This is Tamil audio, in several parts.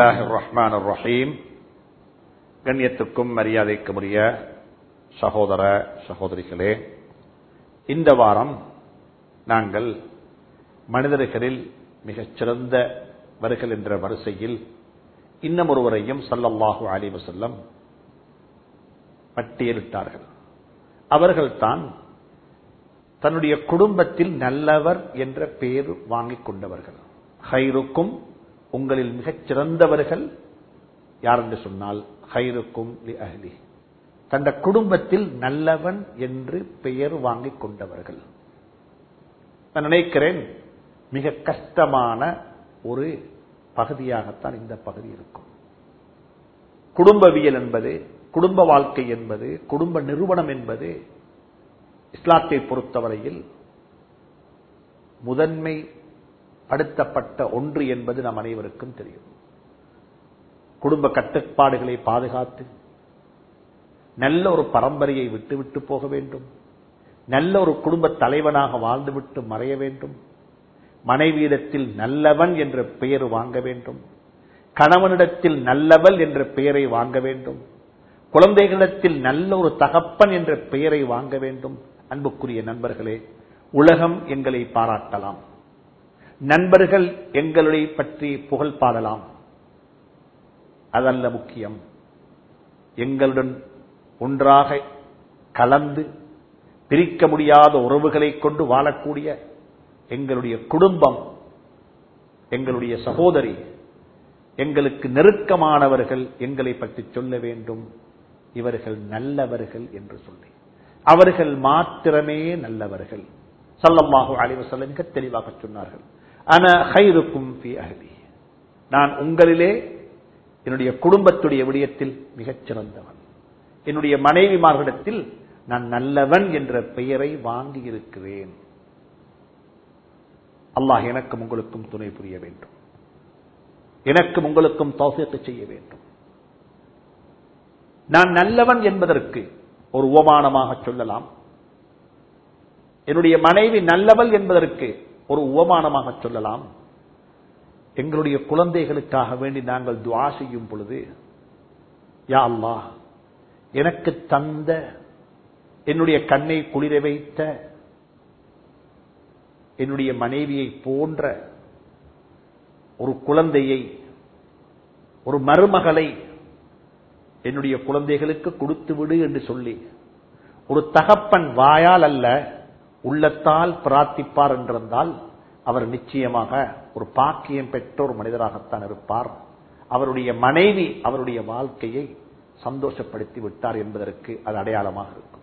الله الرحمن الرحيم கண்ணியத்துக்கும் மரியாதைக்கும் உரிய சகோதர சகோதரிகளே இந்த வாரம் நாங்கள் மனிதர்களில் மிகச் சிறந்தவர்கள் என்ற வரிசையில் இன்னும் ஒருவரையும் சல்லல்லாஹு அலி வசல்லம் பட்டியலிட்டார்கள் அவர்கள்தான் தன்னுடைய குடும்பத்தில் நல்லவர் என்ற பெயர் வாங்கிக் கொண்டவர்கள் ஹைருக்கும் உங்களில் மிகச் சிறந்தவர்கள் யார் என்று சொன்னால் ஹைருக்கும் அஹ்லி தந்த குடும்பத்தில் நல்லவன் என்று பெயர் வாங்கிக் கொண்டவர்கள் நான் நினைக்கிறேன் மிக கஷ்டமான ஒரு பகுதியாகத்தான் இந்த பகுதி இருக்கும் குடும்பவியல் என்பது குடும்ப வாழ்க்கை என்பது குடும்ப நிறுவனம் என்பது இஸ்லாத்தை பொறுத்தவரையில் முதன்மை படுத்தப்பட்ட ஒன்று என்பது நம் அனைவருக்கும் தெரியும் குடும்ப கட்டுப்பாடுகளை பாதுகாத்து நல்ல ஒரு பரம்பரையை விட்டுவிட்டு போக வேண்டும் நல்ல ஒரு குடும்ப தலைவனாக வாழ்ந்துவிட்டு மறைய வேண்டும் மனைவியிடத்தில் நல்லவன் என்ற பெயர் வாங்க வேண்டும் கணவனிடத்தில் நல்லவள் என்ற பெயரை வாங்க வேண்டும் குழந்தைகளிடத்தில் நல்ல ஒரு தகப்பன் என்ற பெயரை வாங்க வேண்டும் அன்புக்குரிய நண்பர்களே உலகம் எங்களை பாராட்டலாம் நண்பர்கள் எங்களை பற்றி புகழ் பாடலாம் அதல்ல முக்கியம் எங்களுடன் ஒன்றாக கலந்து பிரிக்க முடியாத உறவுகளை கொண்டு வாழக்கூடிய எங்களுடைய குடும்பம் எங்களுடைய சகோதரி எங்களுக்கு நெருக்கமானவர்கள் எங்களை பற்றி சொல்ல வேண்டும் இவர்கள் நல்லவர்கள் என்று சொல்லி அவர்கள் மாத்திரமே நல்லவர்கள் சல்லம்மாஹு அலைவசல்ல மிக தெளிவாக சொன்னார்கள் அன ஹைருக்கும் நான் உங்களிலே என்னுடைய குடும்பத்துடைய விடயத்தில் மிகச் சிறந்தவன் என்னுடைய மனைவிமார்களிடத்தில் நான் நல்லவன் என்ற பெயரை வாங்கி இருக்கிறேன் அல்லாஹ் எனக்கும் உங்களுக்கும் துணை புரிய வேண்டும் எனக்கும் உங்களுக்கும் தௌசியத்தை செய்ய வேண்டும் நான் நல்லவன் என்பதற்கு ஒரு உவமானமாக சொல்லலாம் என்னுடைய மனைவி நல்லவள் என்பதற்கு ஒரு உவமானமாக சொல்லலாம் எங்களுடைய குழந்தைகளுக்காக வேண்டி நாங்கள் துவா செய்யும் பொழுது யா அல்லா எனக்கு தந்த என்னுடைய கண்ணை குளிர வைத்த என்னுடைய மனைவியை போன்ற ஒரு குழந்தையை ஒரு மருமகளை என்னுடைய குழந்தைகளுக்கு கொடுத்து விடு என்று சொல்லி ஒரு தகப்பன் வாயால் அல்ல உள்ளத்தால் பிரார்த்திப்பார் என்றிருந்தால் அவர் நிச்சயமாக ஒரு பாக்கியம் பெற்ற ஒரு மனிதராகத்தான் இருப்பார் அவருடைய மனைவி அவருடைய வாழ்க்கையை சந்தோஷப்படுத்தி விட்டார் என்பதற்கு அது அடையாளமாக இருக்கும்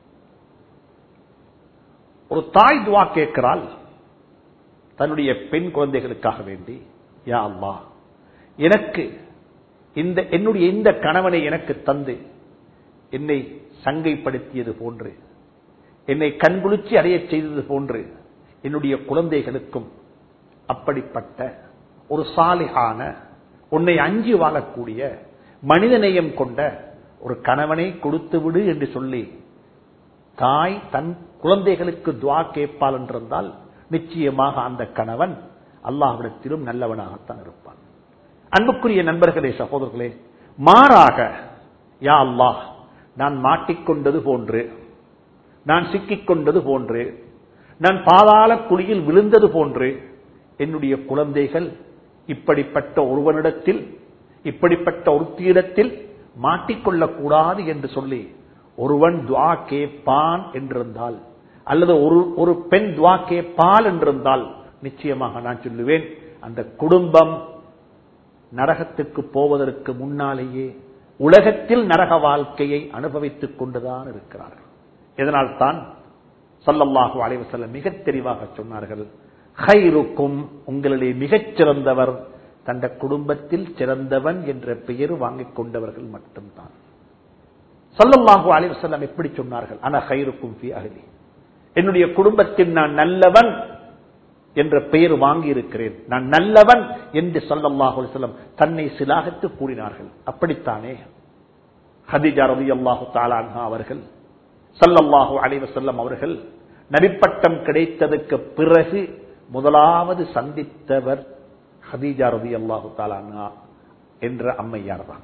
ஒரு தாய் துவா கேட்கிறாள் தன்னுடைய பெண் குழந்தைகளுக்காக வேண்டி யா அம்மா எனக்கு இந்த என்னுடைய இந்த கணவனை எனக்கு தந்து என்னை சங்கைப்படுத்தியது போன்று என்னை கண்குளிர்ச்சி அடைய செய்தது போன்று என்னுடைய குழந்தைகளுக்கும் அப்படிப்பட்ட ஒரு சாலிகான உன்னை அஞ்சி வாழக்கூடிய மனிதநேயம் கொண்ட ஒரு கணவனை கொடுத்து விடு என்று சொல்லி தாய் தன் குழந்தைகளுக்கு துவா கேட்பாள் என்றிருந்தால் நிச்சயமாக அந்த கணவன் அல்லாஹ்விடத்திலும் நல்லவனாகத்தான் இருப்பான் அன்புக்குரிய நண்பர்களே சகோதரர்களே மாறாக யா அல்லாஹ் நான் மாட்டிக்கொண்டது போன்று நான் சிக்கிக்கொண்டது போன்று நான் பாதாள குழியில் விழுந்தது போன்று என்னுடைய குழந்தைகள் இப்படிப்பட்ட ஒருவனிடத்தில் இப்படிப்பட்ட ஒருத்தியிடத்தில் மாட்டிக்கொள்ளக்கூடாது என்று சொல்லி ஒருவன் துவா கேட்பான் என்றிருந்தால் அல்லது ஒரு ஒரு பெண் துவா கேட்பால் என்றிருந்தால் நிச்சயமாக நான் சொல்லுவேன் அந்த குடும்பம் நரகத்துக்கு போவதற்கு முன்னாலேயே உலகத்தில் நரக வாழ்க்கையை அனுபவித்துக் கொண்டுதான் இருக்கிறார்கள் இதனால் தான் சல்லல்லாஹு அலைவசல்ல மிக தெளிவாக சொன்னார்கள் ஹைருக்கும் உங்களிடையே மிகச் சிறந்தவர் தந்த குடும்பத்தில் சிறந்தவன் என்ற பெயர் வாங்கிக் கொண்டவர்கள் மட்டும்தான் சல்லல்லாஹு அலைவசல்லம் எப்படி சொன்னார்கள் ஆனா ஹைருக்கும் ஃபி அகலி என்னுடைய குடும்பத்தில் நான் நல்லவன் என்ற பெயர் வாங்கி இருக்கிறேன் நான் நல்லவன் என்று சல்லல்லாஹு அலிஸ்லம் தன்னை சிலாகத்து கூறினார்கள் அப்படித்தானே ஹதிஜா ரவி அல்லாஹு தாலான்ஹா அவர்கள் சல்லல்லாஹு அலைவசல்லம் அவர்கள் நபிப்பட்டம் கிடைத்ததுக்கு பிறகு முதலாவது சந்தித்தவர் ஹதீஜா ரவி அல்லாஹு தாலான்ஹா என்ற அம்மையார் தான்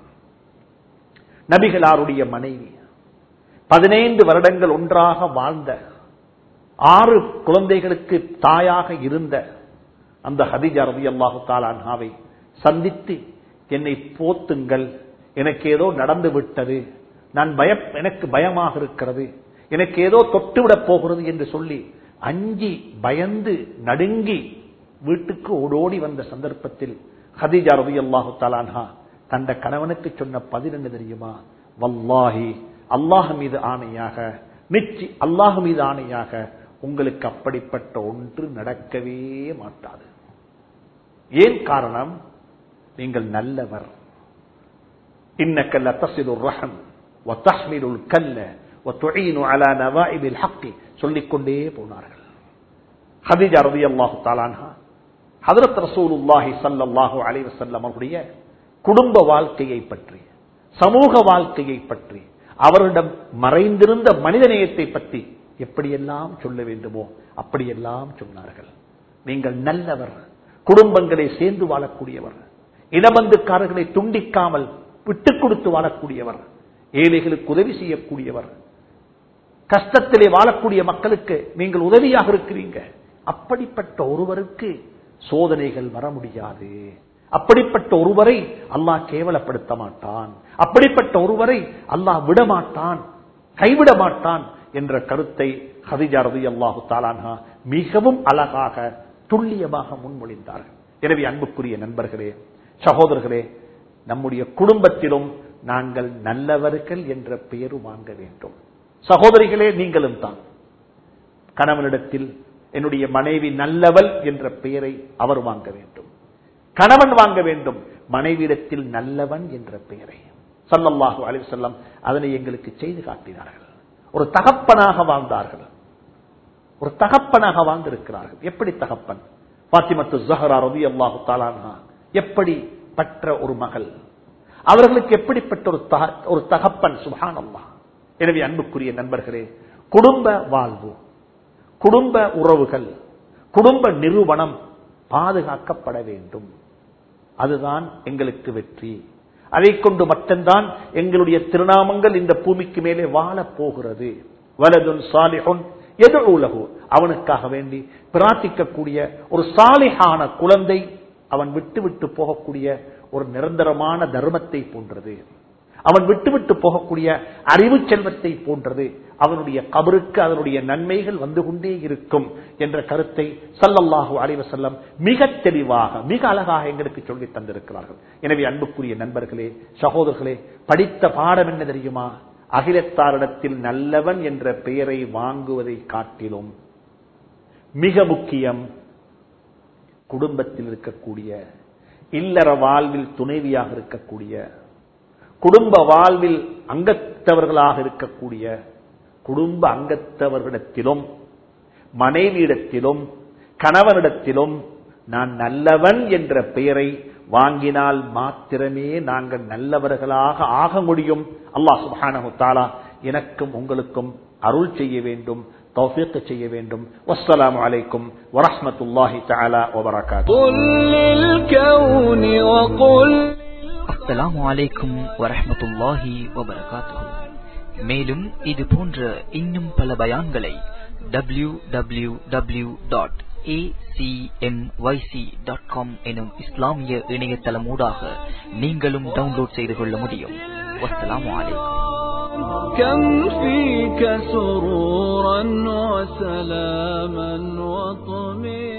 நபிகளாருடைய மனைவி பதினைந்து வருடங்கள் ஒன்றாக வாழ்ந்த ஆறு குழந்தைகளுக்கு தாயாக இருந்த அந்த ஹதிஜா ரவி அல்லாஹு தாலான்ஹாவை சந்தித்து என்னை போத்துங்கள் எனக்கு ஏதோ நடந்து விட்டது நான் பய எனக்கு பயமாக இருக்கிறது எனக்கு ஏதோ தொட்டுவிடப் போகிறது என்று சொல்லி அஞ்சி பயந்து நடுங்கி வீட்டுக்கு ஓடோடி வந்த சந்தர்ப்பத்தில் ஹதிஜா ரவி அல்லாஹு தாலான்ஹா தந்த கணவனுக்கு சொன்ன பதில் என்ன தெரியுமா வல்லாஹி அல்லாஹ் மீது ஆணையாக நிச்சி அல்லாஹ் மீது ஆணையாக உங்களுக்கு அப்படிப்பட்ட ஒன்று நடக்கவே மாட்டாது ஏன் காரணம் நீங்கள் நல்லவர் இன்னக்கல்ல தசிலுர் ரஹம் வத்தஹ்மிலுல் கல்ல வத்துஈனு அலா நவாஇபில் ஹக்கி சொல்லிக்கொண்டே போனார்கள் ஹதீஜா ரலியல்லாஹு தஆலாஹா ஹஜரத் ரசூலுல்லாஹி ஸல்லல்லாஹு அலைஹி வஸல்லம் அவருடைய குடும்ப வாழ்க்கையை பற்றி சமூக வாழ்க்கையை பற்றி அவரிடம் மறைந்திருந்த மனிதநேயத்தை பற்றி எப்படியெல்லாம் சொல்ல வேண்டுமோ அப்படியெல்லாம் சொன்னார்கள் நீங்கள் நல்லவர் குடும்பங்களை சேர்ந்து வாழக்கூடியவர் இனபந்துக்காரர்களை துண்டிக்காமல் விட்டுக் கொடுத்து வாழக்கூடியவர் ஏழைகளுக்கு உதவி செய்யக்கூடியவர் கஷ்டத்திலே வாழக்கூடிய மக்களுக்கு நீங்கள் உதவியாக இருக்கிறீங்க அப்படிப்பட்ட ஒருவருக்கு சோதனைகள் வர முடியாது அப்படிப்பட்ட ஒருவரை அல்லாஹ் கேவலப்படுத்த மாட்டான் அப்படிப்பட்ட ஒருவரை அல்லாஹ் விடமாட்டான் கைவிட மாட்டான் என்ற கருத்தை ஹதிஜா ரதி அல்லாஹு தாலான்ஹா மிகவும் அழகாக துல்லியமாக முன்மொழிந்தார்கள் எனவே அன்புக்குரிய நண்பர்களே சகோதரர்களே நம்முடைய குடும்பத்திலும் நாங்கள் நல்லவர்கள் என்ற பெயர் வாங்க வேண்டும் சகோதரிகளே நீங்களும் தான் கணவனிடத்தில் என்னுடைய மனைவி நல்லவள் என்ற பெயரை அவர் வாங்க வேண்டும் கணவன் வாங்க வேண்டும் மனைவியிடத்தில் நல்லவன் என்ற பெயரை சல்லல்லாஹு அலி செல்லம் அதனை எங்களுக்கு செய்து காட்டினார்கள் ஒரு தகப்பனாக வாழ்ந்தார்கள் ஒரு தகப்பனாக வாழ்ந்திருக்கிறார்கள் எப்படி தகப்பன் பாத்திமத்து ஜஹரா ரவி அல்லாஹு தாலானா எப்படி பற்ற ஒரு மகள் அவர்களுக்கு எப்படிப்பட்ட ஒரு ஒரு தகப்பன் சுபான் அல்லா எனவே அன்புக்குரிய நண்பர்களே குடும்ப வாழ்வு குடும்ப உறவுகள் குடும்ப நிறுவனம் பாதுகாக்கப்பட வேண்டும் அதுதான் எங்களுக்கு வெற்றி அதை கொண்டு மட்டும்தான் எங்களுடைய திருநாமங்கள் இந்த பூமிக்கு மேலே வாழப் போகிறது வலதுன் சாலிஹுன் எது உலகு அவனுக்காக வேண்டி பிரார்த்திக்கக்கூடிய ஒரு சாலிஹான குழந்தை அவன் விட்டு விட்டு போகக்கூடிய ஒரு நிரந்தரமான தர்மத்தை போன்றது அவன் விட்டு விட்டு போகக்கூடிய அறிவு செல்வத்தை போன்றது அவனுடைய கபருக்கு அதனுடைய நன்மைகள் வந்து கொண்டே இருக்கும் என்ற கருத்தை சல்லல்லாஹு அலைவ செல்லம் மிக தெளிவாக மிக அழகாக எங்களுக்கு சொல்லி தந்திருக்கிறார்கள் எனவே அன்புக்குரிய நண்பர்களே சகோதரர்களே படித்த பாடம் என்ன தெரியுமா அகிலத்தாரிடத்தில் நல்லவன் என்ற பெயரை வாங்குவதை காட்டிலும் மிக முக்கியம் குடும்பத்தில் இருக்கக்கூடிய இல்லற வாழ்வில் துணைவியாக இருக்கக்கூடிய குடும்ப வாழ்வில் அங்கத்தவர்களாக இருக்கக்கூடிய குடும்ப அங்கத்தவர்களிடத்திலும் மனைவியிடத்திலும் கணவனிடத்திலும் நான் நல்லவன் என்ற பெயரை வாங்கினால் மாத்திரமே நாங்கள் நல்லவர்களாக ஆக முடியும் அல்லாஹ் சுபானு தாலா எனக்கும் உங்களுக்கும் அருள் செய்ய வேண்டும் தௌஃபீக் செய்ய வேண்டும் வஸ்ஸலாமு அலைக்கும் வரஹ்மத்துல்லாஹி தஆலா வபரகாத்துஹு قل للكون وقل அஸ்ஸலாமு அலைக்கும் வரஹ்மத்துல்லாஹி வபரகாத்துஹு மேலும் இது போன்ற இன்னும் பல பயான்களை W W W dot dot com எனும் இஸ்லாமிய இணையதளம் ஊடாக நீங்களும் டவுன்லோட் செய்து கொள்ள முடியும் வஸ்ஸலாமு அலைக்கும் كم فيك سرورا وسلاما وطمئنا